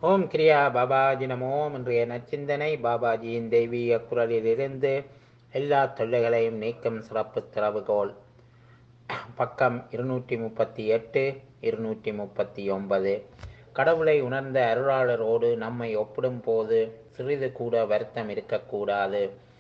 ஓம் கிரியா பாபாஜி நமோம் இன்றைய நச்சிந்தனை பாபாஜியின் தெய்வீக குரலிலிருந்து எல்லா தொல்லைகளையும் நீக்கும் சிறப்பு திறவுகோல் பக்கம் இருநூற்றி முப்பத்தி எட்டு இருநூற்றி முப்பத்தி ஒன்பது கடவுளை உணர்ந்த அருளாளரோடு நம்மை ஒப்பிடும் போது சிறிது கூட வருத்தம் இருக்கக்கூடாது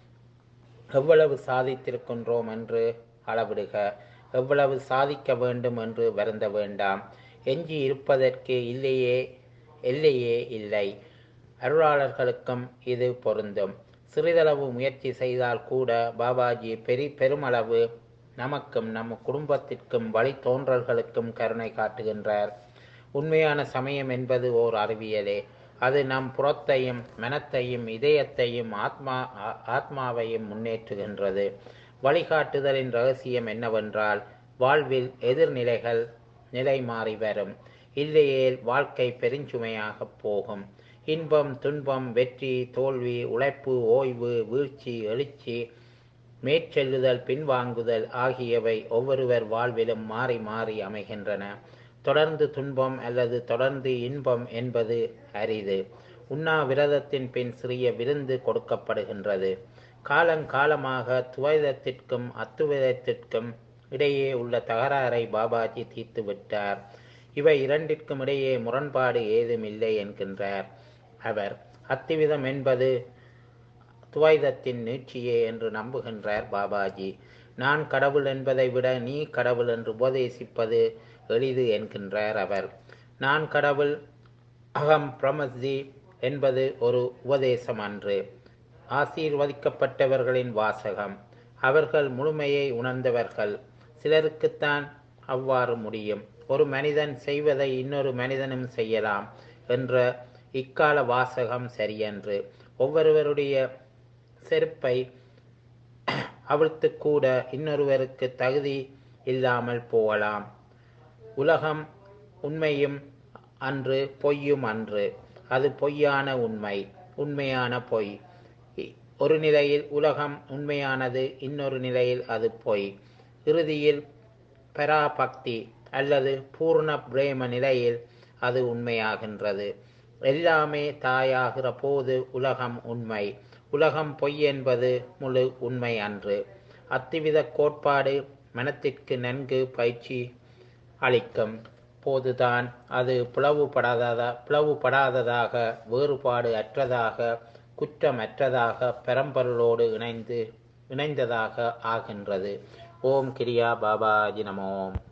எவ்வளவு சாதித்திருக்கின்றோம் என்று அளவிடுக எவ்வளவு சாதிக்க வேண்டும் என்று வருந்த வேண்டாம் எஞ்சி இருப்பதற்கு இல்லையே எல்லையே இல்லை அருளாளர்களுக்கும் இது பொருந்தும் சிறிதளவு முயற்சி செய்தால் கூட பாபாஜி பெரி பெருமளவு நமக்கும் நம் குடும்பத்திற்கும் வழித்தோன்றல்களுக்கும் கருணை காட்டுகின்றார் உண்மையான சமயம் என்பது ஓர் அறிவியலே அது நம் புறத்தையும் மனத்தையும் இதயத்தையும் ஆத்மா ஆத்மாவையும் முன்னேற்றுகின்றது வழிகாட்டுதலின் ரகசியம் என்னவென்றால் வாழ்வில் எதிர்நிலைகள் நிலை மாறி வரும் இல்லையேல் வாழ்க்கை பெருஞ்சுமையாக போகும் இன்பம் துன்பம் வெற்றி தோல்வி உழைப்பு ஓய்வு வீழ்ச்சி எழுச்சி மேற்செல்லுதல் பின்வாங்குதல் ஆகியவை ஒவ்வொருவர் வாழ்விலும் மாறி மாறி அமைகின்றன தொடர்ந்து துன்பம் அல்லது தொடர்ந்து இன்பம் என்பது அரிது உண்ணாவிரதத்தின் பின் சிறிய விருந்து கொடுக்கப்படுகின்றது காலங்காலமாக துவைதத்திற்கும் அத்துவிதத்திற்கும் இடையே உள்ள தகராறை பாபாஜி தீர்த்து விட்டார் இவை இரண்டிற்கும் இடையே முரண்பாடு ஏதும் இல்லை என்கின்றார் அவர் அத்துவிதம் என்பது துவைதத்தின் நீட்சியே என்று நம்புகின்றார் பாபாஜி நான் கடவுள் என்பதை விட நீ கடவுள் என்று உபதேசிப்பது எளிது என்கின்றார் அவர் நான் கடவுள் அகம் பிரமஸ்தி என்பது ஒரு உபதேசம் அன்று ஆசீர்வதிக்கப்பட்டவர்களின் வாசகம் அவர்கள் முழுமையை உணர்ந்தவர்கள் சிலருக்குத்தான் அவ்வாறு முடியும் ஒரு மனிதன் செய்வதை இன்னொரு மனிதனும் செய்யலாம் என்ற இக்கால வாசகம் சரியன்று ஒவ்வொருவருடைய செருப்பை அவிழ்த்து கூட இன்னொருவருக்கு தகுதி இல்லாமல் போகலாம் உலகம் உண்மையும் அன்று பொய்யும் அன்று அது பொய்யான உண்மை உண்மையான பொய் ஒரு நிலையில் உலகம் உண்மையானது இன்னொரு நிலையில் அது பொய் இறுதியில் பராபக்தி அல்லது பூர்ண பிரேம நிலையில் அது உண்மையாகின்றது எல்லாமே தாயாகிற போது உலகம் உண்மை உலகம் பொய் என்பது முழு உண்மை அன்று அத்துவித கோட்பாடு மனத்திற்கு நன்கு பயிற்சி அளிக்கும் போதுதான் அது பிளவுபடாததா பிளவுபடாததாக வேறுபாடு அற்றதாக குற்றமற்றதாக பெரம்பொருளோடு இணைந்து இணைந்ததாக ஆகின்றது ஓம் கிரியா பாபாஜி நமோம்